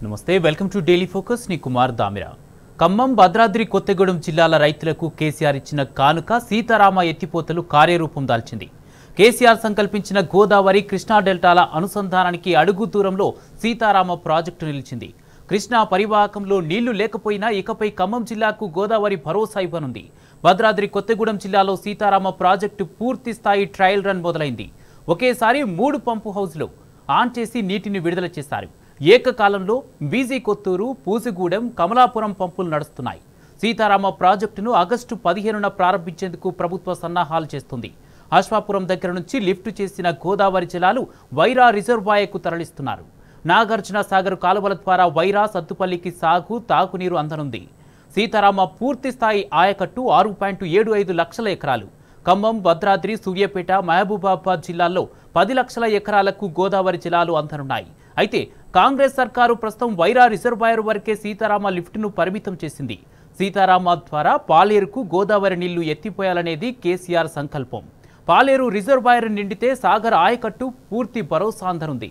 నమస్తే welcome to daily focus నీ కుమార్ దామిరా ఖమ్మం భద్రాద్రి కొత్తగూడెం జిల్లాల రైతులకు కేసీఆర్ ఇచ్చిన కానుక సీతారామ ఎత్తిపోతలు కార్యరూపం దాల్చింది కేసీఆర్ సంకల్పించిన గోదావరి కృష్ణా డెల్టాల అనుసంధానానికి అడుగు దూరంలో సీతారామ ప్రాజెక్టు నిలిచింది కృష్ణా పరివాహకంలో నీళ్లు లేకపోయినా ఇకపై ఖమ్మం జిల్లాకు గోదావరి భరోసా ఇవ్వనుంది భద్రాద్రి కొత్తగూడెం జిల్లాలో సీతారామ ప్రాజెక్టు పూర్తి స్థాయి ట్రయల్ రన్ మొదలైంది ఒకేసారి మూడు పంపు హౌజ్లు ఆన్ చేసి నీటిని విడుదల చేశారు ఏకకాలంలో బీజీ కొత్తూరు పూసిగూడెం కమలాపురం పంపులు నడుస్తున్నాయి సీతారామ ప్రాజెక్టును ఆగస్టు పదిహేనున ప్రారంభించేందుకు ప్రభుత్వ సన్నాహాలు చేస్తుంది అశ్వాపురం దగ్గర నుంచి లిఫ్ట్ చేసిన గోదావరి జలాలు వైరా రిజర్వాయర్కు తరలిస్తున్నారు నాగార్జున సాగర్ కాలువల ద్వారా వైరా సత్తుపల్లికి సాగు తాగునీరు అందనుంది సీతారామ పూర్తి స్థాయి ఆయకట్టు ఆరు పాయింట్ ఏడు ఐదు లక్షల ఎకరాలు ఖమ్మం భద్రాద్రి సూర్యాపేట మహబూబాబాద్ జిల్లాల్లో పది లక్షల ఎకరాలకు గోదావరి జలాలు అందనున్నాయి అయితే కాంగ్రెస్ సర్కారు ప్రస్తుతం వైరా రిజర్వాయర్ వరకే సీతారామ లిఫ్ట్ను పరిమితం చేసింది సీతారామ ద్వారా పాలేరుకు గోదావరి నీళ్లు ఎత్తిపోయాలనేది కేసీఆర్ సంకల్పం పాలేరు రిజర్వాయర్ నిండితే సాగర్ ఆయకట్టు పూర్తి భరోసా అందనుంది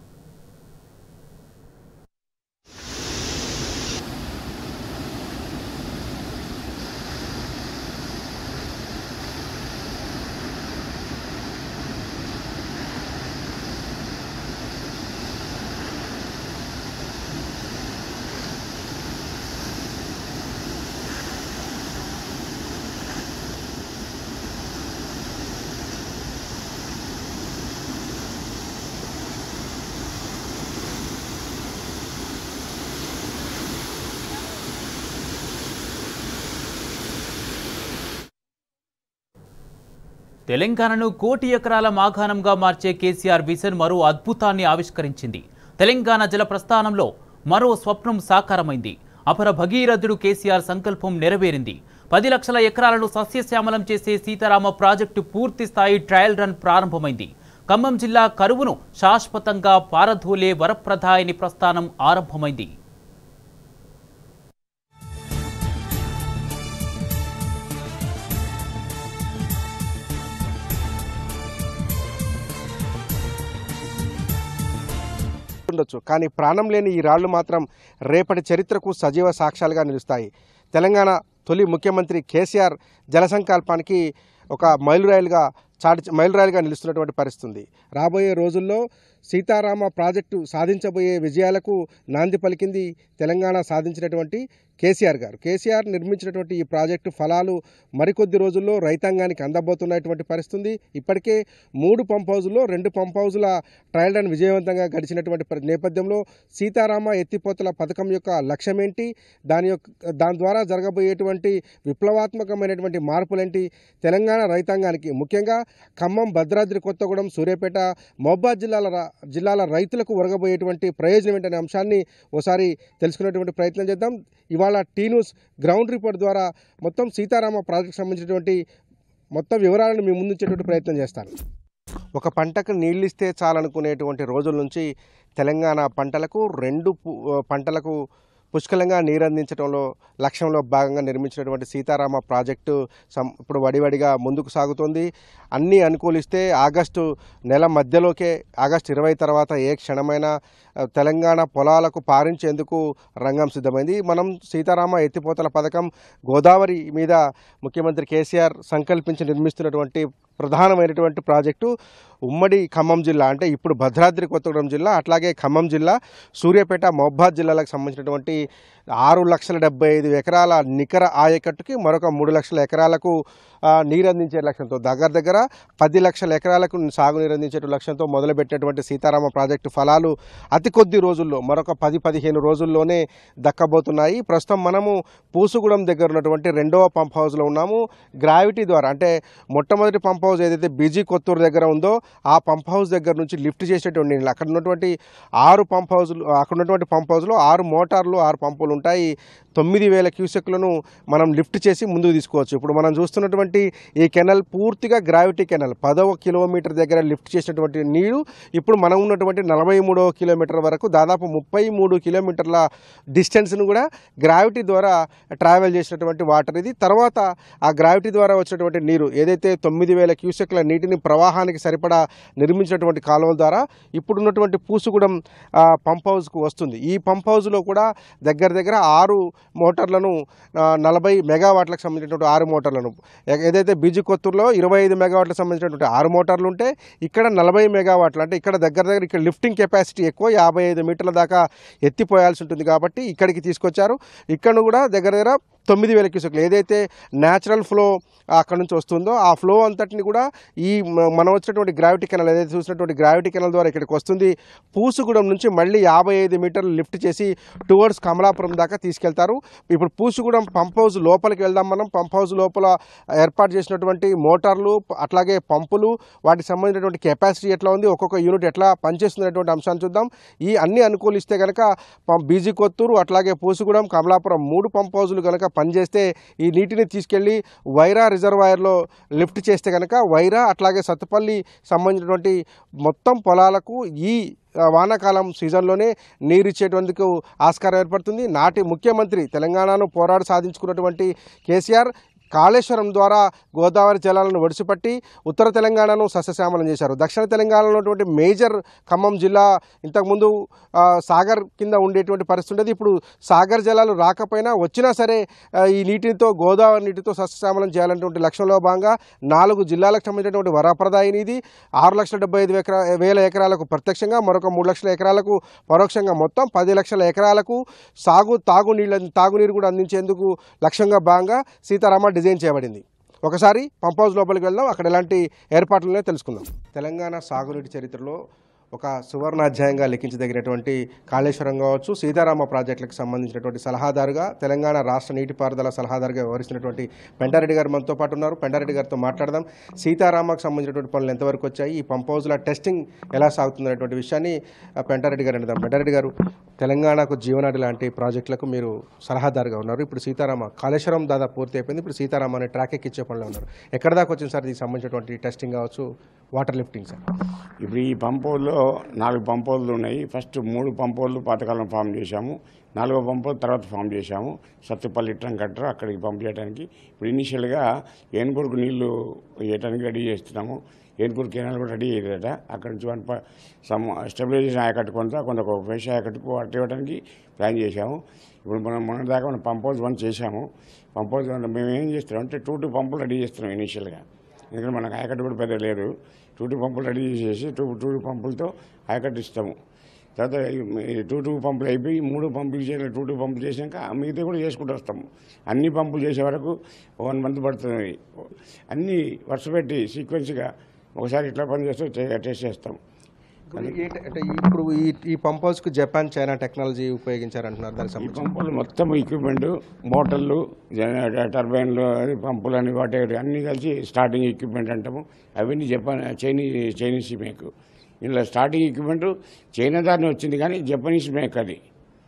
తెలంగాణను కోటి ఎకరాల మాగాణంగా మార్చే కేసీఆర్ విజన్ మరో అద్భుతాన్ని ఆవిష్కరించింది తెలంగాణ జల ప్రస్థానంలో మరో స్వప్నం సాకారమైంది అపర భగీరథుడు కేసీఆర్ సంకల్పం నెరవేరింది పది లక్షల ఎకరాలను సస్యశ్యామలం చేసే సీతారామ ప్రాజెక్టు పూర్తి స్థాయి ట్రయల్ రన్ ప్రారంభమైంది ఖమ్మం జిల్లా కరువును శాశ్వతంగా పారధోలే వరప్రదాయని ప్రస్థానం ఆరంభమైంది ఉండొచ్చు కానీ ప్రాణం లేని ఈ రాళ్లు మాత్రం రేపటి చరిత్రకు సజీవ సాక్ష్యాలుగా నిలుస్తాయి తెలంగాణ తొలి ముఖ్యమంత్రి కేసీఆర్ జల సంకల్పానికి ఒక మైలురాయిలుగా చాటి మైలురాయిలుగా నిలుస్తున్నటువంటి పరిస్థితి ఉంది రాబోయే రోజుల్లో సీతారామ ప్రాజెక్టు సాధించబోయే విజయాలకు నాంది పలికింది తెలంగాణ సాధించినటువంటి కేసీఆర్ గారు కేసీఆర్ నిర్మించినటువంటి ఈ ప్రాజెక్టు ఫలాలు మరికొద్ది రోజుల్లో రైతాంగానికి అందబోతున్నటువంటి పరిస్థితి ఉంది. ఇప్పటికే మూడు పంప్ హౌజుల్లో రెండు పంప్ హౌజుల ట్రయల్ రన్ విజయవంతంగా గడిచినటువంటి పరి- నేపథ్యంలో సీతారామ ఎత్తిపోతల పథకం యొక్క లక్ష్యం ఏంటి దాని యొక్క దాని ద్వారా జరగబోయేటువంటి విప్లవాత్మకమైనటువంటి మార్పులేంటి తెలంగాణ రైతాంగానికి ముఖ్యంగా ఖమ్మం భద్రాద్రి కొత్తగూడెం సూర్యాపేట మహబాద్ జిల్లాల రా- జిల్లాల రైతులకు ఒరగబోయేటువంటి ప్రయోజనం ఏంటనే అంశాన్ని ఓసారి తెలుసుకునేటువంటి ప్రయత్నం చేద్దాం ఇవాళ టీ న్యూస్ గ్రౌండ్ రిపోర్ట్ ద్వారా మొత్తం సీతారామ ప్రాజెక్ట్ సంబంధించినటువంటి మొత్తం వివరాలను మీ ముందుంచేటువంటి ప్రయత్నం చేస్తాను ఒక పంటకు నీళ్ళు ఇస్తే చాలనుకునేటువంటి రోజుల నుంచి తెలంగాణ పంటలకు రెండు పు- పంటలకు పుష్కలంగా నీరందించడంలో లక్ష్యంలో భాగంగా నిర్మించినటువంటి సీతారామ ప్రాజెక్టు సం ఇప్పుడు వడివడిగా ముందుకు సాగుతోంది అన్నీ అనుకూలిస్తే ఆగస్టు నెల మధ్యలోకే ఆగస్టు ఇరవై తర్వాత ఏ క్షణమైనా ఆ, తెలంగాణ పొలాలకు పారించేందుకు రంగం సిద్ధమైంది మనం సీతారామ ఎత్తిపోతల పథకం గోదావరి మీద ముఖ్యమంత్రి కేసీఆర్ సంకల్పించి నిర్మిస్తున్నటువంటి ప్రధానమైనటువంటి ప్రాజెక్టు ఉమ్మడి ఖమ్మం జిల్లా అంటే ఇప్పుడు భద్రాద్రి కొత్తగూడెం జిల్లా అట్లాగే ఖమ్మం జిల్లా సూర్యాపేట మహబాద్ జిల్లాలకు సంబంధించినటువంటి ఆరు లక్షల డెబ్బై ఐదు ఎకరాల నికర ఆయకట్టుకి మరొక మూడు లక్షల ఎకరాలకు ఆ, నీరు అందించే లక్ష్యంతో దగ్గర దగ్గర పది లక్షల ఎకరాలకు సాగునీరు అందించే లక్ష్యంతో మొదలుపెట్టినటువంటి సీతారామ ప్రాజెక్టు ఫలాలు అతి కొద్ది రోజుల్లో మరొక పది పదిహేను రోజుల్లోనే దక్కబోతున్నాయి ప్రస్తుతం మనము పూసుగూడెం దగ్గర ఉన్నటువంటి రెండవ పంప్ హౌస్లో ఉన్నాము గ్రావిటీ ద్వారా అంటే మొట్టమొదటి పంప్ హౌస్ ఏదైతే బీజీ కొత్తూరు దగ్గర ఉందో ఆ పంప్ హౌస్ దగ్గర నుంచి లిఫ్ట్ చేసేటువంటి నీళ్ళు అక్కడ ఉన్నటువంటి ఆరు పంప్ హౌస్లు అక్కడ ఉన్నటువంటి పంప్ హౌస్లో ఆరు మోటార్లు ఆరు పంపులు ఉంటాయి తొమ్మిది వేల క్యూసెక్లను మనం లిఫ్ట్ చేసి ముందుకు తీసుకోవచ్చు ఇప్పుడు మనం చూస్తున్నటువంటి ఈ కెనల్ పూర్తిగా గ్రావిటీ కెనల్ పదవ కిలోమీటర్ దగ్గర లిఫ్ట్ చేసినటువంటి నీరు ఇప్పుడు మనం ఉన్నటువంటి నలభై మూడవ కిలోమీటర్ వరకు దాదాపు ముప్పై మూడు కిలోమీటర్ల డిస్టెన్స్ను కూడా గ్రావిటీ ద్వారా ట్రావెల్ చేసినటువంటి వాటర్ ఇది తర్వాత ఆ గ్రావిటీ ద్వారా వచ్చినటువంటి నీరు ఏదైతే తొమ్మిది వేల క్యూసెక్ల నీటిని ప్రవాహానికి సరిపడా నిర్మించినటువంటి కాలువల ద్వారా ఇప్పుడున్నటువంటి పూసుగూడెం ఆ, పంప్ హౌస్కు వస్తుంది ఈ పంప్ హౌస్లో కూడా దగ్గర దగ్గర ఆరు మోటార్లను ఆ, నలభై మెగావాట్లకు సంబంధించినటువంటి ఆరు మోటార్లను ఏ- ఏదైతే బీజు కొత్తూరులో ఇరవై ఐదు మెగావాట్లకు సంబంధించినటువంటి ఆరు మోటార్లు ఉంటే ఇక్కడ నలభై మెగావాట్లు అంటే ఇక్కడ దగ్గర దగ్గర ఇక్కడ లిఫ్టింగ్ కెపాసిటీ ఎక్కువ యాభై ఐదు మీటర్ల దాకా ఎత్తిపోయాల్సి ఉంటుంది కాబట్టి ఇక్కడికి తీసుకొచ్చారు ఇక్కడ కూడా దగ్గర దగ్గర తొమ్మిది వేల క్యూసెక్లు ఏదైతే న్యాచురల్ ఫ్లో అక్కడ నుంచి వస్తుందో ఆ ఫ్లో అంతటిని కూడా ఈ మ- మనం వచ్చినటువంటి గ్రావిటీ కెనల్ ఏదైతే చూసినటువంటి గ్రావిటీ కెనల్ ద్వారా ఇక్కడికి వస్తుంది పూసుగూడెం నుంచి మళ్ళీ యాభై ఐదు మీటర్లు లిఫ్ట్ చేసి టువర్డ్స్ కమలాపురం దాకా తీసుకెళ్తారు ఇప్పుడు పూసుగూడెం పంప్ హౌస్ లోపలికి వెళ్దాం మనం పంప్ హౌస్ లోపల ఏర్పాటు చేసినటువంటి మోటార్లు ప- అట్లాగే పంపులు వాటికి సంబంధించినటువంటి కెపాసిటీ ఎట్లా ఉంది ఒక్కొక్క యూనిట్ ఎట్లా పనిచేస్తున్నటువంటి అంశాన్ని చూద్దాం ఈ అన్ని అనుకూలిస్తే కనుక బీజీ కొత్తూరు అట్లాగే పూసుగూడెం కమలాపురం మూడు పంప్ హౌజులు కనుక పనిచేస్తే ఈ నీటిని తీసుకెళ్లి వైరా రిజర్వాయర్లో లిఫ్ట్ చేస్తే కనుక వైరా అట్లాగే సత్తుపల్లి సంబంధించినటువంటి మొత్తం పొలాలకు ఈ ఆ, వానాకాలం సీజన్లోనే నీరు ఇచ్చేటందుకు ఆస్కారం ఏర్పడుతుంది నాటి ముఖ్యమంత్రి తెలంగాణను పోరాడి సాధించుకున్నటువంటి కేసీఆర్ కాళేశ్వరం ద్వారా గోదావరి జలాలను ఒడిసిపట్టి ఉత్తర తెలంగాణను సస్యశ్యామలం చేశారు దక్షిణ తెలంగాణలో ఉన్నటువంటి మేజర్ ఖమ్మం జిల్లా ఇంతకుముందు ఆ, సాగర్ కింద ఉండేటువంటి పరిస్థితి ఉండేది ఇప్పుడు సాగర్ జలాలు రాకపోయినా వచ్చినా సరే ఆ, ఈ నీటితో గోదావరి నీటితో సస్యశ్యామలం చేయాలనేటువంటి లక్ష్యంలో భాగంగా నాలుగు జిల్లాలకు సంబంధించినటువంటి వరప్రదాయిని ఇది ఆరు లక్షల డెబ్బై ఐదు ఎకరా వేల ఎకరాలకు ప్రత్యక్షంగా మరొక మూడు లక్షల ఎకరాలకు పరోక్షంగా మొత్తం పది లక్షల ఎకరాలకు సాగు తాగునీళ్ళ తాగునీరు కూడా అందించేందుకు లక్ష్యంగా భాగంగా సీతారామ డిజైన్ చేయబడింది ఒకసారి పంప్ హౌస్ లోపలికి వెళ్దాం అక్కడ ఎలాంటి ఏర్పాట్లనే తెలుసుకుందాం తెలంగాణ సాగునీటి చరిత్రలో ఒక సువర్ణాధ్యాయంగా లెక్కించదగినటువంటి కాళేశ్వరం కావచ్చు సీతారామ ప్రాజెక్టులకు సంబంధించినటువంటి సలహాదారుగా తెలంగాణ రాష్ట్ర నీటిపారుదల సలహాదారుగా వ్యవహరిస్తున్నటువంటి పెంటారెడ్డి గారు మనతో పాటు ఉన్నారు పెంటారెడ్డి గారితో మాట్లాడదాం సీతారామకు సంబంధించినటువంటి పనులు ఎంతవరకు వచ్చాయి ఈ పంప్ హౌస్ల టెస్టింగ్ ఎలా సాగుతుందనేటువంటి విషయాన్ని ఆ, పెంటారెడ్డి గారు అడుగుదాం పెంటారెడ్డి గారు తెలంగాణకు జీవనాడి లాంటి ప్రాజెక్టులకు మీరు సలహాదారుగా ఉన్నారు ఇప్పుడు సీతారామ కాళేశ్వరం దాదాపు పూర్తి అయిపోయింది ఇప్పుడు సీతారామ అనే ట్రాక్ ఎక్కించే పనిలో ఉన్నారు ఎక్కడ దాకా వచ్చింది సార్ దీనికి సంబంధించినటువంటి టెస్టింగ్ కావచ్చు వాటర్ లిఫ్టింగ్ సార్ ఇప్పుడు ఈ పంపోల్లో నాలుగు పంపోళ్ళు ఉన్నాయి ఫస్ట్ మూడు పంపోళ్ళు పాతకాలం ఫామ్ చేశాము నాలుగో పంపోలు తర్వాత ఫామ్ చేశాము సత్తుపల్లి ట్రంక్ కట్టర్ అక్కడికి పంప్ చేయడానికి ఇప్పుడు ఇనిషియల్గా ఏనుగురుకు నీళ్లు వేయడానికి రెడీ చేస్తున్నాము ఏనుగురు కెనాల్ కూడా రెడీ అయ్యేదట అక్కడ నుంచి వన్ ప- సమ్ స్టెబిలైజేషన్ ఆయకట్టు కొంత కొంత ఒక ఫ్రెష్ ఆయకట్టుకు వాటర్ ఇవ్వడానికి ప్లాన్ చేశాము ఇప్పుడు మనం మొన్న దాకా మనం పంప్ హౌస్ వన్ చేశాము పంప్ హౌస్ వన్ మేము ఏం చేస్తున్నాం అంటే టూ టూ పంపులు రెడీ చేస్తున్నాం ఇనిషియల్గా ఎందుకంటే మనకు ఆయకట్టు కూడా పెద్ద లేదు టూ టూ పంపులు రెడీ చేసేసి టూ టూ టూ పంపులతో ఆయకట్టు ఇస్తాము తర్వాత ఈ టూ టూ పంపులు అయిపోయి మూడు పంపులు చేయాలి టూ టూ పంపులు చేసాక మిగతా కూడా చేసుకుంటూ వస్తాము అన్ని పంపులు చేసే వరకు వన్ మంత్ పడుతుంది అన్నీ వరుస పెట్టి సీక్వెన్స్గా ఒకసారి ఇట్లా పని చేస్తూ చే- టెస్ట్ చేస్తాం ఇప్పుడు ఈ ట- అంటే ఇప్పుడు ఈ ఈ పంప్ హౌస్కు జపాన్ చైనా టెక్నాలజీ ఉపయోగించారంటున్నారు దానికి ఈ సంబంధించి పంపులు మొత్తం ఎక్విప్మెంట్ మోటార్లు జన- టర్బైన్లు అది పంపులు అని వాటి అన్నీ కలిసి స్టార్టింగ్ ఎక్విప్మెంట్ అంటాము అవన్నీ జపాన్ చైనీస్ చైనీస్ మేక్ ఇందులో స్టార్టింగ్ ఎక్విప్మెంట్ చైనా దారిని వచ్చింది కానీ జపనీస్ మేక్ అది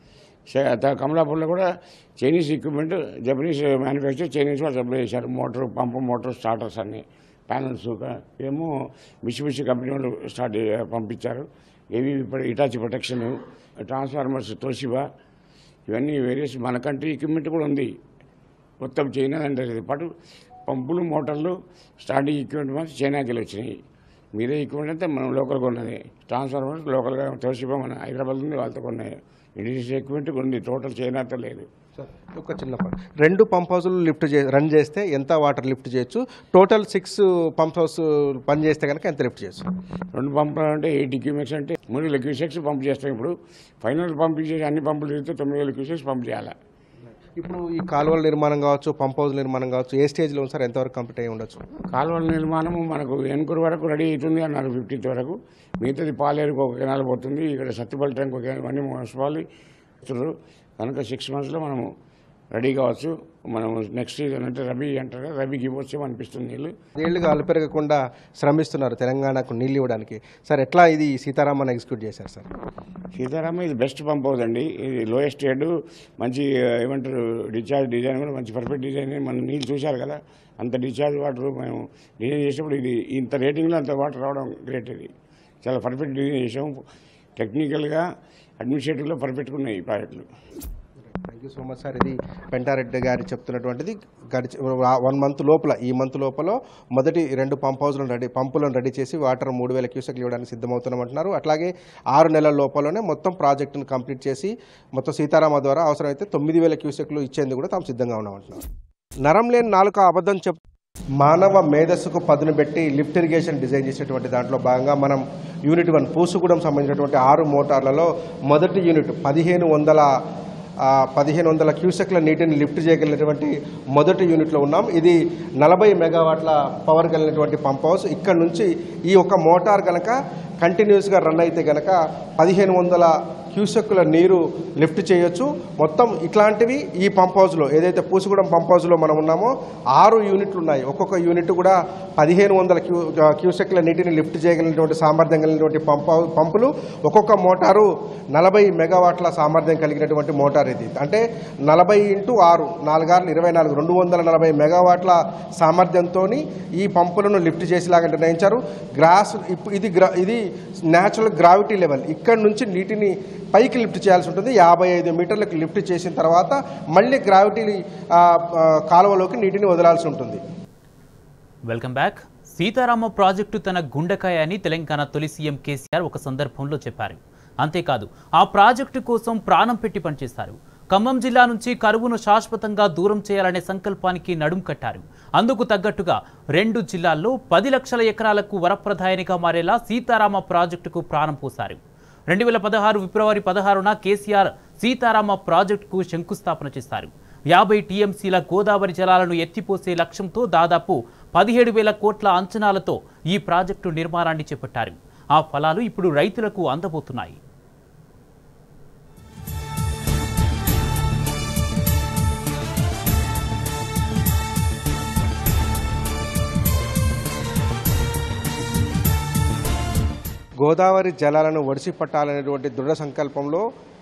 చే- త- కమలాపూర్లో కూడా Chinese equipment Japanese manufacture Chinese వాళ్ళు సప్లై చేశారు మోటార్ పంపు మోటార్ స్టార్టర్స్ అన్ని ప్యానల్స్ ఏమో మిషిమిషి కంపెనీ వాళ్ళు స్టార్ట్ చే- పంపించారు ఏవి ఇప్పుడు ఇటాచి ప్రొటెక్షన్ ట్రాన్స్ఫార్మర్స్ తోషిబా ఇవన్నీ వేరియస్ మన కంట్రీ ఎక్విప్మెంట్ కూడా ఉంది మొత్తం చైనా అంటే పాటు పంపులు మోటార్లు స్టార్టింగ్ ఎక్విప్మెంట్ మాత్రం చైనాకి వెళ్ళి వచ్చినాయి మీరే ఎక్విప్మెంట్ అంతా మనం లోకల్గా ఉన్నది ట్రాన్స్ఫార్మర్ లోకల్గా తోషిబా మన హైదరాబాద్ ఉంది వాళ్ళతో ఉన్నాయి ఇండస్ట్రియల్ ఎక్విప్మెంట్ ఉంది టోటల్ చైనాతో లేదు సార్, ఒక చిన్న పని రెండు పంప్ హౌస్లు లిఫ్ట్ చే రన్ చేస్తే ఎంత వాటర్ లిఫ్ట్ చేయొచ్చు టోటల్ సిక్స్ పంప్ హౌస్ పని చేస్తే కనుక ఎంత లిఫ్ట్ చేయొచ్చు రెండు పంపులు అంటే ఎయిటీ క్యూమెక్స్ అంటే మూడు వేల క్యూసెక్స్ పంప్ చేస్తాం ఇప్పుడు ఫైనల్ పంప్ చేసి అన్ని పంపులు తిరిగితే తొమ్మిది వేల క్యూసెక్స్ పంప్ చేయాలి ఇప్పుడు ఈ కాలువల నిర్మాణం కావచ్చు పంప్ హౌస్ నిర్మాణం కావచ్చు ఏ స్టేజ్లో ఉంది సార్ ఎంతవరకు కంప్లీట్ అయ్యి ఉండొచ్చు కాలువల నిర్మాణము మనకు ఎన్కూరు వరకు రెడీ అవుతుంది అన్నారు ఫిఫ్టీన్త్ వరకు మిగతాది పాలేరుకు ఒక కెనాల్ పోతుంది ఇక్కడ సత్తుపల్లి ట్యాంక్ ఒక కెనాల్ అన్ని మున్సిపాలి ఇస్తున్నారు కనుక సిక్స్ మంత్స్లో మనము రెడీ కావచ్చు మనం నెక్స్ట్ సీజన్ అంటే రబీ అంటారు కదా, రబీకి వచ్చేమో అనిపిస్తుంది నీళ్ళు ఏళ్ళుగా అలుపెరగకుండా శ్రమిస్తున్నారు తెలంగాణకు నీళ్ళు ఇవ్వడానికి సార్ ఎట్లా ఇది సీతారామన్ ఎగ్జిక్యూట్ చేశారు సార్ సీతారామ ఇది బెస్ట్ పంప్ హౌస్ అండి ఇది లోయెస్ట్ హెడ్ మంచి ఆ, ఏమంటారు డిశ్చార్జ్ డిజైన్ కూడా మంచి పర్ఫెక్ట్ డిజైన్ మనం నీళ్ళు చూశారు కదా అంత డిశ్చార్జ్ వాటర్ మేము డిజైన్ చేసినప్పుడు ఇది ఇంత రేటింగ్లో అంత వాటర్ రావడం గ్రేట్ ఇది చాలా పర్ఫెక్ట్ డిజైన్ చేసాం టెక్నికల్గా అడ్మినిస్ట్రేటివ్లో పర్ఫెక్ట్గా ఉన్నాయి ఈ ప్రాజెక్టులు thank you so much sir ఇది పెంటారెడ్డి గారి చెప్తున్నటువంటిది గడిచి వన్ మంత్ లోపల ఈ మంత్ లోపల మొదటి రెండు పంప్ హౌస్లను రెడీ పంపులను రెడీ చేసి వాటర్ మూడు వేల క్యూసెక్లు ఇవ్వడానికి సిద్ధమవుతున్నామంటున్నారు అట్లాగే ఆరు నెలల లోపలనే మొత్తం ప్రాజెక్టును కంప్లీట్ చేసి మొత్తం సీతారామ ద్వారా అవసరమైతే తొమ్మిది వేల క్యూసెక్లు ఇచ్చేందుకు కూడా తాము సిద్ధంగా ఉన్నామంటున్నారు నరం లేని నాలుక అబద్ధం చెప్ మానవ మేధస్సుకు పదును పెట్టి లిఫ్ట్ ఇరిగేషన్ డిజైన్ చేసేటువంటి దాంట్లో భాగంగా మనం యూనిట్ వన్ పూసుగూడెం సంబంధించినటువంటి ఆరు మోటార్లలో మొదటి యూనిట్ పదిహేను వందల ఆ, పదిహేను వందల క్యూసెక్ల నీటిని లిఫ్ట్ చేయగలిగినటువంటి మొదటి యూనిట్లో ఉన్నాం ఇది నలభై మెగావాట్ల పవర్ కలిగినటువంటి పంప్ హౌస్ ఇక్కడ నుంచి ఈ ఒక మోటార్ గనక కంటిన్యూస్గా రన్ అయితే గనక పదిహేను వందల క్యూసెక్కుల నీరు లిఫ్ట్ చేయొచ్చు మొత్తం ఇట్లాంటివి ఈ పంప్ హౌస్లో ఏదైతే పూసుగూడెం పంప్ హౌస్లో మనం ఉన్నామో ఆరు యూనిట్లు ఉన్నాయి ఒక్కొక్క యూనిట్ కూడా పదిహేను వందల క్యూ క్యూసెక్ల నీటిని లిఫ్ట్ చేయగలిగినటువంటి సామర్థ్యం కలిగినటువంటి పంప్ హౌ- పంపులు ఒక్కొక్క మోటారు నలభై మెగావాట్ల సామర్థ్యం కలిగినటువంటి మోటార్ ఇది అంటే నలభై ఇంటూ ఆరు నాలుగారు ఇరవై నాలుగు రెండు వందల నలభై మెగావాట్ల సామర్థ్యంతో ఈ పంపులను లిఫ్ట్ చేసేలాగా నిర్ణయించారు గ్రాస్ ఇప్పు- ఇది గ్రా ఇది న్యాచురల్ గ్రావిటీ లెవెల్ ఇక్కడ నుంచి నీటిని పైకి లిఫ్ట్ చేయాల్సి ఉంటుంది యాభై ఐదు మీటర్లకు లిఫ్ట్ చేసిన తర్వాత మళ్ళీ గ్రావిటీ ఆ, ఆ, కాలువలోకి నీటిని వదలాల్సి ఉంటుంది వెల్కమ్ బ్యాక్ సీతారామ ప్రాజెక్టు తన గుండెకాయ అని తెలంగాణ తొలి సీఎం కేసీఆర్ ఒక సందర్భంలో చెప్పారు అంతేకాదు ఆ ప్రాజెక్టు కోసం ప్రాణం పెట్టి పనిచేశారు ఖమ్మం జిల్లా నుంచి కరువును శాశ్వతంగా దూరం చేయాలనే సంకల్పానికి నడుం కట్టారు అందుకు తగ్గట్టుగా రెండు జిల్లాల్లో పది లక్షల ఎకరాలకు వరప్రదాయనిగా మారేలా సీతారామ ప్రాజెక్టుకు ప్రాణం పోశారు రెండు వేల పదహారు ఫిబ్రవరి పదహారున కేసీఆర్ సీతారామ ప్రాజెక్టుకు శంకుస్థాపన చేశారు యాభై టీఎంసీల గోదావరి జలాలను ఎత్తిపోసే లక్ష్యంతో దాదాపు పదిహేడు వేల కోట్ల అంచనాలతో ఈ ప్రాజెక్టు నిర్మాణాన్ని చేపట్టారు ఆ ఫలాలు ఇప్పుడు రైతులకు అందబోతున్నాయి గోదావరి జలాలను ఒడిసి పట్టాలనేటువంటి దృఢ సంకల్పంలో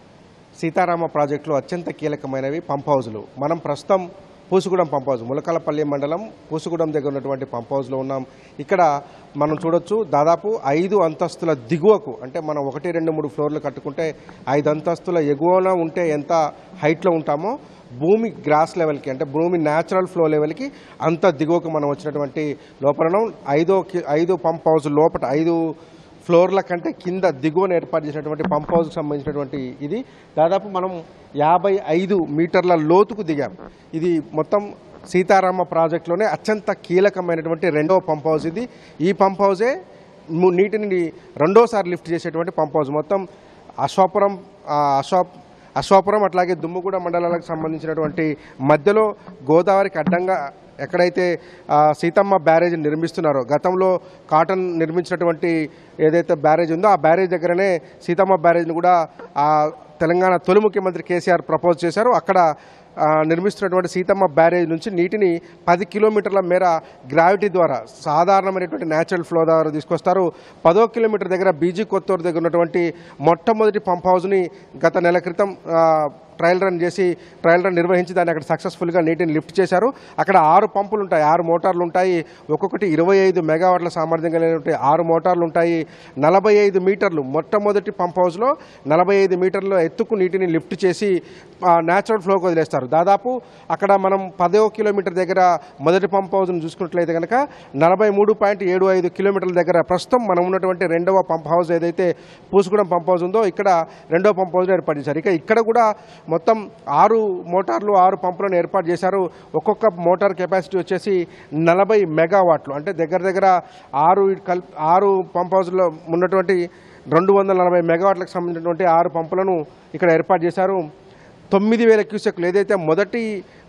సీతారామ ప్రాజెక్టులో అత్యంత కీలకమైనవి పంప్ హౌజులు మనం ప్రస్తుతం పూసుగూడెం పంప్ హౌస్ ములకలపల్లి మండలం పూసుగూడెం దగ్గర ఉన్నటువంటి పంప్ హౌస్లో ఉన్నాం ఇక్కడ మనం చూడొచ్చు దాదాపు ఐదు అంతస్తుల దిగువకు అంటే మనం ఒకటి రెండు మూడు ఫ్లోర్లు కట్టుకుంటే ఐదు అంతస్తుల ఎగువన ఉంటే ఎంత హైట్లో ఉంటామో భూమి గ్రాస్ లెవెల్కి అంటే భూమి న్యాచురల్ ఫ్లో లెవెల్కి అంత దిగువకు మనం వచ్చినటువంటి లోపల ఐదో కి- ఐదు పంప్ హౌస్ లోపల ఐదు ఫ్లోర్ల కంటే కింద దిగువన ఏర్పాటు చేసినటువంటి పంప్ హౌస్కి సంబంధించినటువంటి ఇది దాదాపు మనం యాభై ఐదు మీటర్ల లోతుకు దిగాం ఇది మొత్తం సీతారామ ప్రాజెక్టులోనే అత్యంత కీలకమైనటువంటి రెండవ పంప్ హౌస్ ఇది ఈ పంప్ హౌసే ము- నీటిని రెండోసారి లిఫ్ట్ చేసేటువంటి పంప్ హౌస్ మొత్తం అశ్వాపురం ఆ, అశ్వాప్ అశ్వాపురం అట్లాగే దుమ్ముగూడ మండలాలకు సంబంధించినటువంటి మధ్యలో గోదావరికి అడ్డంగా ఎక్కడైతే ఆ, సీతమ్మ బ్యారేజ్ నిర్మిస్తున్నారో గతంలో కాటన్ నిర్మించినటువంటి ఏదైతే బ్యారేజ్ ఉందో ఆ బ్యారేజ్ దగ్గరనే సీతమ్మ బ్యారేజ్ని కూడా ఆ తెలంగాణ తొలి ముఖ్యమంత్రి కేసీఆర్ ప్రపోజ్ చేశారు అక్కడ ఆ, నిర్మిస్తున్నటువంటి సీతమ్మ బ్యారేజ్ నుంచి నీటిని పది కిలోమీటర్ల మేర గ్రావిటీ ద్వారా సాధారణమైనటువంటి న్యాచురల్ ఫ్లో ద్వారా తీసుకొస్తారు పదో కిలోమీటర్ దగ్గర బీజీ కొత్తూరు దగ్గర ఉన్నటువంటి మొట్టమొదటి పంప్ హౌస్ని గత నెల క్రితం ఆ, ట్రయల్ రన్ చేసి ట్రయల్ రన్ నిర్వహించి దాన్ని అక్కడ సక్సెస్ఫుల్గా నీటిని లిఫ్ట్ చేశారు అక్కడ ఆరు పంపులు ఉంటాయి ఆరు మోటార్లు ఉంటాయి ఒక్కొక్కటి ఇరవై ఐదు మెగావాట్ల సామర్థ్యం కలిగినటువంటి ఆరు మోటార్లు ఉంటాయి నలభై ఐదు మీటర్లు మొట్టమొదటి పంప్ హౌస్లో నలభై ఐదు మీటర్ల ఎత్తుకు నీటిని లిఫ్ట్ చేసి న్యాచురల్ ఫ్లోకి వదిలేస్తారు దాదాపు అక్కడ మనం పదో కిలోమీటర్ దగ్గర మొదటి పంప్ హౌస్ను చూసుకున్నట్లయితే కనుక నలభై మూడు పాయింట్ ఏడు ఐదు కిలోమీటర్ల దగ్గర ప్రస్తుతం మనం ఉన్నటువంటి రెండవ పంప్ హౌస్ ఏదైతే పూసుగూడెం పంప్ హౌస్ ఉందో ఇక్కడ రెండవ పంప్ హౌస్ ఏర్పాటు చేశారు ఇక ఇక్కడ కూడా మొత్తం ఆరు మోటార్లు ఆరు పంపులను ఏర్పాటు చేశారు ఒక్కొక్క మోటార్ కెపాసిటీ వచ్చేసి నలభై మెగావాట్లు అంటే దగ్గర దగ్గర ఆరు కల్ ఆరు పంప్ హౌస్లో ఉన్నటువంటి రెండు వందల నలభై మెగావాట్లకు సంబంధించినటువంటి ఆరు పంపులను ఇక్కడ ఏర్పాటు చేశారు తొమ్మిది వేల క్యూసెక్లు ఏదైతే మొదటి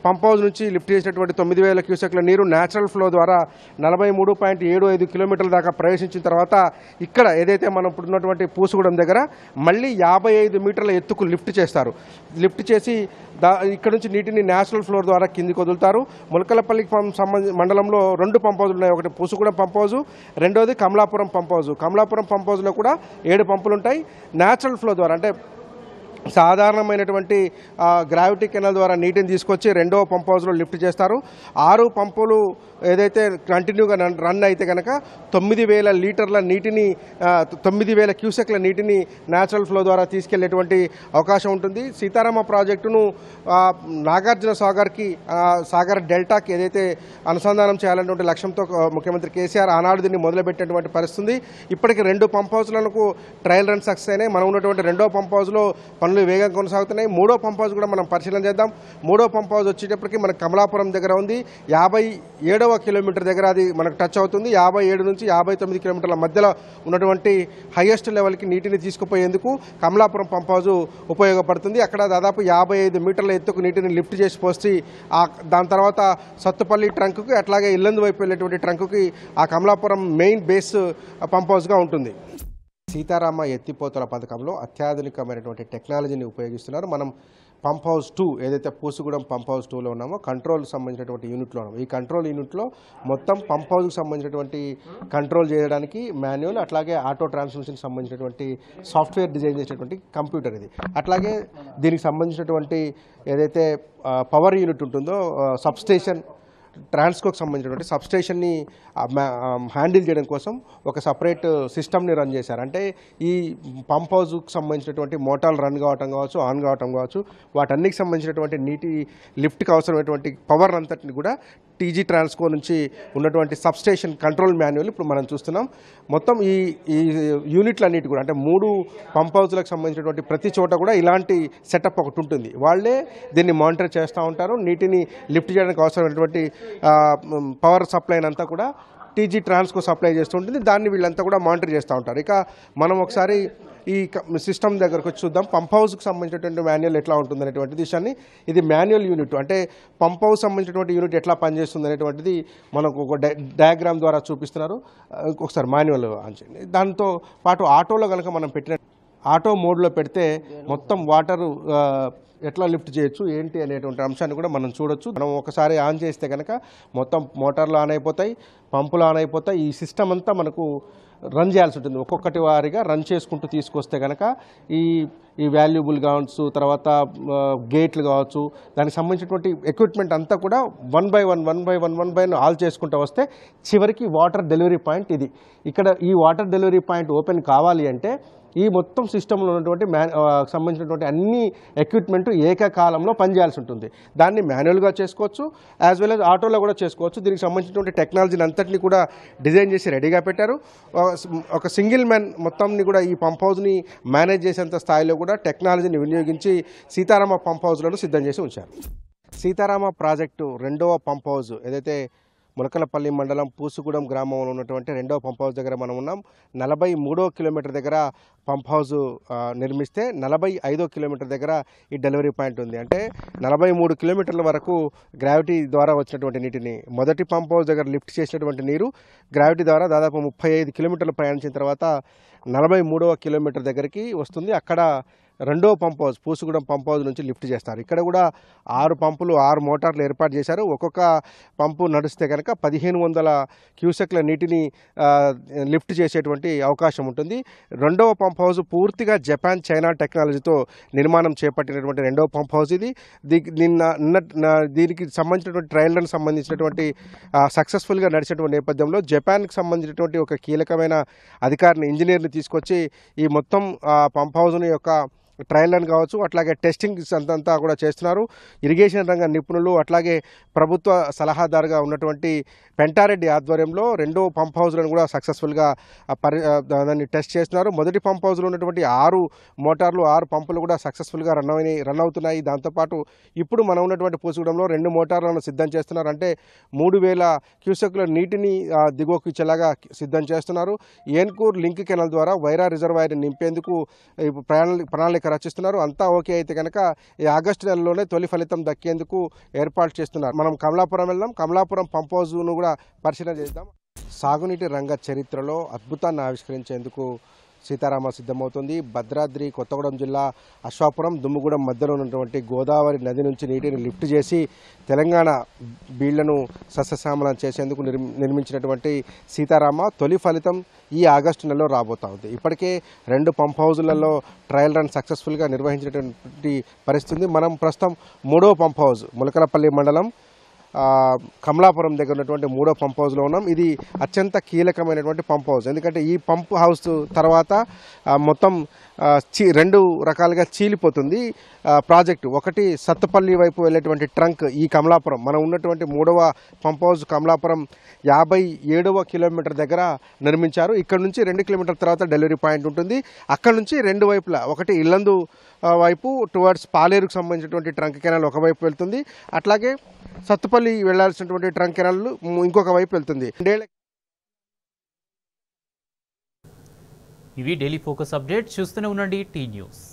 పంప్ హౌస్ నుంచి లిఫ్ట్ చేసినటువంటి తొమ్మిది వేల క్యూసెక్ల నీరు న్యాచురల్ ఫ్లో ద్వారా నలభై మూడు పాయింట్ ఏడు ఐదు కిలోమీటర్ల దాకా ప్రవేశించిన తర్వాత ఇక్కడ ఏదైతే మనం ఇప్పుడు ఉన్నటువంటి పూసుగూడెం దగ్గర మళ్ళీ యాభై ఐదు మీటర్ల ఎత్తుకు లిఫ్ట్ చేస్తారు లిఫ్ట్ చేసి దా ఇక్కడ నుంచి నీటిని న్యాచురల్ ఫ్లోర్ ద్వారా కిందికి వదులుతారు ములకలపల్లి పంప్ సంబంధి మండలంలో రెండు పంప్ హౌజులు ఉన్నాయి ఒకటి పూసుగూడెం పంప్ హౌజు రెండోది Kamalapuram pump house Kamalapuram pump హౌజ్లో కూడా ఏడు పంపులు ఉంటాయి న్యాచురల్ ఫ్లో ద్వారా అంటే సాధారణమైనటువంటి ఆ, గ్రావిటీ కెనాల్ ద్వారా నీటిని తీసుకొచ్చి రెండవ పంప్ హౌస్లో లిఫ్ట్ చేస్తారు ఆరు పంపులు ఏదైతే కంటిన్యూగా రన్- రన్ అయితే కనుక తొమ్మిది వేల లీటర్ల నీటిని ఆ, తొమ్మిది వేల క్యూసెక్ల నీటిని న్యాచురల్ ఫ్లో ద్వారా తీసుకెళ్లేటువంటి అవకాశం ఉంటుంది సీతారామ ప్రాజెక్టును ఆ, నాగార్జున సాగర్కి ఆ, సాగర్ డెల్టాకి ఏదైతే అనుసంధానం చేయాలనేటువంటి లక్ష్యంతో ఆ, ముఖ్యమంత్రి కేసీఆర్ ఆనాడు దీన్ని మొదలుపెట్టినటువంటి పరిస్థితి ఇప్పటికి రెండు పంప్ హౌస్లకు ట్రయల్ రన్ సక్సెస్ అయినాయి మనం ఉన్నటువంటి రెండో పంప్ హౌస్లో పనులు వేగంగా కొనసాగుతున్నాయి మూడో పంప్ హౌస్ కూడా మనం పరిశీలన చేద్దాం మూడో పంప్ హౌస్ వచ్చేటప్పటికి మనకు కమలాపురం దగ్గర ఉంది యాభై ఏడవ కిలోమీటర్ దగ్గర అది మనకు టచ్ అవుతుంది యాభై ఏడు నుంచి యాభై తొమ్మిది కిలోమీటర్ల మధ్యలో ఉన్నటువంటి హైయెస్ట్ లెవెల్కి నీటిని తీసుకుపోయేందుకు కమలాపురం పంప్ హౌస్ ఉపయోగపడుతుంది అక్కడ దాదాపు యాభై ఐదు మీటర్ల ఎత్తుకు నీటిని లిఫ్ట్ చేసి పోసి ఆ దాని తర్వాత సత్తుపల్లి ట్రంక్కి అట్లాగే ఇల్లందు వైపు వెళ్ళేటువంటి ట్రంక్కి ఆ కమలాపురం మెయిన్ బేస్ పంప్ హౌస్గా ఉంటుంది సీతారామ ఎత్తిపోతల పథకంలో అత్యాధునికమైనటువంటి టెక్నాలజీని ఉపయోగిస్తున్నారు మనం పంప్ హౌస్ టూ ఏదైతే పూసుగూడెం పంప్ హౌస్ టూలో ఉన్నామో కంట్రోల్ సంబంధించినటువంటి యూనిట్లో ఉన్నాము ఈ కంట్రోల్ యూనిట్లో మొత్తం పంప్ హౌస్కి సంబంధించినటువంటి కంట్రోల్ చేయడానికి మాన్యువల్ అట్లాగే ఆటో ట్రాన్స్మిషన్కి సంబంధించినటువంటి సాఫ్ట్వేర్ డిజైన్ చేసినటువంటి కంప్యూటర్ ఇది అట్లాగే దీనికి సంబంధించినటువంటి ఏదైతే ఆ, పవర్ యూనిట్ ఉంటుందో సబ్ స్టేషన్ ట్రాన్స్కోకి సంబంధించినటువంటి సబ్స్టేషన్ని హ్యాండిల్ చేయడం కోసం ఒక సపరేట్ సిస్టమ్ని రన్ చేశారు అంటే ఈ పంప్ హౌస్కి సంబంధించినటువంటి మోటార్లు రన్ కావటం కావచ్చు ఆన్ కావటం కావచ్చు వాటన్నికి సంబంధించినటువంటి నీటి లిఫ్ట్కి అవసరమైనటువంటి పవర్ అంతటిని కూడా టీజీ ట్రాన్స్కో నుంచి ఉన్నటువంటి సబ్స్టేషన్ కంట్రోల్ మాన్యువల్ ఇప్పుడు మనం చూస్తున్నాం మొత్తం ఈ ఈ యూనిట్లన్నిటి కూడా అంటే మూడు పంప్ హౌస్లకు సంబంధించినటువంటి ప్రతి చోట కూడా ఇలాంటి సెటప్ ఒకటి ఉంటుంది వాళ్ళే దీన్ని మానిటర్ చేస్తూ ఉంటారు నీటిని లిఫ్ట్ చేయడానికి అవసరమైనటువంటి ఆ, మ్, పవర్ సప్లై అంతా కూడా టీజీ ట్రాన్స్కో సప్లై చేస్తుంటుంది దాన్ని వీళ్ళంతా కూడా మానిటర్ చేస్తూ ఉంటారు ఇక మనం ఒకసారి ఈ సిస్టమ్ దగ్గరకు వచ్చి చూద్దాం పంప్ హౌస్కి సంబంధించినటువంటి మాన్యువల్ ఎట్లా ఉంటుంది అనేటువంటి విషయాన్ని ఇది మాన్యువల్ యూనిట్ అంటే పంప్ హౌస్ సంబంధించినటువంటి యూనిట్ ఎట్లా పనిచేస్తుంది అనేటువంటిది మనకు ఒక డై డయాగ్రామ్ ద్వారా చూపిస్తున్నారు ఆ, ఒకసారి మాన్యువల్ ఆన్ చేయండి దాంతో పాటు ఆటోలో కనుక మనం పెట్టిన ఆటో మోడ్లో పెడితే మొత్తం వాటరు ఆ, ఎట్లా లిఫ్ట్ చేయొచ్చు ఏంటి అనేటువంటి అంశాన్ని కూడా మనం చూడొచ్చు మనం ఒకసారి ఆన్ చేస్తే కనుక మొత్తం మోటార్లు ఆన్ అయిపోతాయి పంపులు ఆన్ అయిపోతాయి ఈ సిస్టమ్ అంతా మనకు రన్ చేయాల్సి ఉంటుంది ఒక్కొక్కటి వారిగా రన్ చేసుకుంటూ తీసుకొస్తే కనుక ఈ ఈ వాల్యుబుల్ కావచ్చు తర్వాత ఆ, గేట్లు కావచ్చు దానికి సంబంధించినటువంటి ఎక్విప్మెంట్ అంతా కూడా one by one one by one one by all చేసుకుంటూ వస్తే చివరికి వాటర్ డెలివరీ పాయింట్ ఇది ఇక్కడ ఈ వాటర్ డెలివరీ పాయింట్ ఓపెన్ కావాలి అంటే ఈ మొత్తం సిస్టంలో ఉన్నటువంటి మ్యాన్ ఆ, సంబంధించినటువంటి అన్ని ఎక్విప్మెంట్ ఏకకాలంలో పనిచేయాల్సి ఉంటుంది దాన్ని మాన్యువల్గా చేసుకోవచ్చు యాజ్ వెల్ యాజ్ ఆటోలో కూడా చేసుకోవచ్చు దీనికి సంబంధించినటువంటి టెక్నాలజీని అంతటిని కూడా డిజైన్ చేసి రెడీగా పెట్టారు ఒక సి- ఒక సింగిల్ మ్యాన్ మొత్తంని కూడా ఈ పంప్ హౌస్ని మేనేజ్ చేసేంత స్థాయిలో కూడా టెక్నాలజీని వినియోగించి సీతారామ పంప్ హౌస్లను సిద్ధం చేసి ఉంచారు సీతారామ ప్రాజెక్టు రెండవ పంప్ హౌస్ ఏదైతే ములకలపల్లి మండలం పూసుగూడెం గ్రామంలో ఉన్నటువంటి రెండవ పంప్ హౌస్ దగ్గర మనం ఉన్నాం నలభై మూడో కిలోమీటర్ దగ్గర పంప్ హౌస్ ఆ, నిర్మిస్తే నలభై ఐదో కిలోమీటర్ దగ్గర ఈ డెలివరీ పాయింట్ ఉంది అంటే నలభై మూడు కిలోమీటర్ల వరకు గ్రావిటీ ద్వారా వచ్చినటువంటి నీటిని మొదటి పంప్ హౌస్ దగ్గర లిఫ్ట్ చేసినటువంటి నీరు గ్రావిటీ ద్వారా దాదాపు ముప్పై ఐదు కిలోమీటర్లు ప్రయాణించిన తర్వాత నలభై మూడవ కిలోమీటర్ దగ్గరికి వస్తుంది అక్కడ రెండో pump house Pusugudem pump house నుంచి లిఫ్ట్ చేస్తారు ఇక్కడ కూడా ఆరు పంపులు ఆరు మోటార్లు ఏర్పాటు చేశారు ఒక్కొక్క పంపు నడిస్తే కనుక పదిహేను వందల క్యూసెక్ల నీటిని ఆ, లిఫ్ట్ చేసేటువంటి అవకాశం ఉంటుంది రెండవ పంప్ హౌస్ పూర్తిగా జపాన్ చైనా టెక్నాలజీతో నిర్మాణం చేపట్టినటువంటి రెండవ పంప్ హౌస్ ఇది దీ నిన్న నిన్న నా- దీనికి సంబంధించినటువంటి ట్రయల్లను సంబంధించినటువంటి సక్సెస్ఫుల్గా నడిచేటువంటి నేపథ్యంలో జపాన్కి సంబంధించినటువంటి ఒక కీలకమైన అధికారిని ఇంజనీర్ని తీసుకొచ్చి ఈ మొత్తం ఆ, పంప్ హౌస్ని యొక్క ట్రయల్ రన్ కావచ్చు అట్లాగే టెస్టింగ్ అంతంతా కూడా చేస్తున్నారు ఇరిగేషన్ రంగ నిపుణులు అట్లాగే ప్రభుత్వ సలహాదారుగా ఉన్నటువంటి పెంటారెడ్డి ఆధ్వర్యంలో రెండో పంప్ హౌస్లను కూడా సక్సెస్ఫుల్గా ఆ పరి ఆ దాన్ని టెస్ట్ చేస్తున్నారు మొదటి పంప్ హౌస్లో ఉన్నటువంటి ఆరు మోటార్లు ఆరు పంపులు కూడా సక్సెస్ఫుల్గా రన్ అయి రన్ అవుతున్నాయి దాంతోపాటు ఇప్పుడు మనం ఉన్నటువంటి పూసుగూడెంలో రెండు మోటార్లను సిద్ధం చేస్తున్నారు అంటే మూడు వేల క్యూసెక్ల నీటిని ఆ, దిగువకు ఇచ్చేలాగా సిద్ధం చేస్తున్నారు ఏన్కూర్ లింక్ కెనాల్ ద్వారా వైరా రిజర్వాయర్ నింపేందుకు ఈ ప్రణాళిక ప్రణాళిక ప్రణాళిక రచిస్తున్నారు అంతా ఓకే అయితే కనుక ఈ ఆగస్టు నెలలోనే తొలి ఫలితం దక్కేందుకు ఏర్పాటు చేస్తున్నారు మనం కమలాపురం వెళ్దాం కమలాపురం పంప్ హౌస్ను కూడా పరిశీలన చేద్దాం సాగునీటి రంగ చరిత్రలో అద్భుతాన్ని ఆవిష్కరించేందుకు సీతారామ సిద్ధమవుతుంది భద్రాద్రి కొత్తగూడెం జిల్లా అశ్వాపురం దుమ్ముగూడెం మధ్యలో ఉన్నటువంటి గోదావరి నది నుంచి నీటిని లిఫ్ట్ చేసి తెలంగాణ బీళ్లను సస్యశ్యామలం చేసేందుకు నిర్మి నిర్మించినటువంటి సీతారామ తొలి ఫలితం ఈ ఆగస్టు నెలలో రాబోతా ఉంది ఇప్పటికే రెండు పంప్ హౌజులలో ట్రయల్ రన్ సక్సెస్ఫుల్గా నిర్వహించినటువంటి పరిస్థితి ఉంది మనం ప్రస్తుతం మూడో పంప్ హౌస్ ములకలపల్లి మండలం ఆ, కమలాపురం దగ్గర ఉన్నటువంటి మూడో పంప్ హౌస్లో ఉన్నాం ఇది అత్యంత కీలకమైనటువంటి పంప్ హౌస్ ఎందుకంటే ఈ పంప్ హౌస్ తర్వాత ఆ, మొత్తం ఆ, చీ రెండు రకాలుగా చీలిపోతుంది ఆ, ప్రాజెక్టు ఒకటి సత్తపల్లి వైపు వెళ్ళేటువంటి ట్రంక్ ఈ కమలాపురం మనం ఉన్నటువంటి మూడవ పంప్ హౌస్ కమలాపురం యాభై ఏడవ కిలోమీటర్ దగ్గర నిర్మించారు ఇక్కడ నుంచి రెండు కిలోమీటర్ తర్వాత డెలివరీ పాయింట్ ఉంటుంది అక్కడ నుంచి రెండు వైపులా ఒకటి ఇల్లందు ఆ, వైపు టువర్డ్స్ పాలేరుకు సంబంధించినటువంటి ట్రంక్ కెనాల్ ఒకవైపు వెళ్తుంది అట్లాగే సత్తుపల్లి వెళ్లాల్సినటువంటి ట్రంక్ కెనాల్ ఇంకొక వైపు వెళ్తుంది రెండేళ్ల ఇవి ఢిల్లీ ఫోకస్ అప్డేట్ చూస్తూనే ఉండండి టీ న్యూస్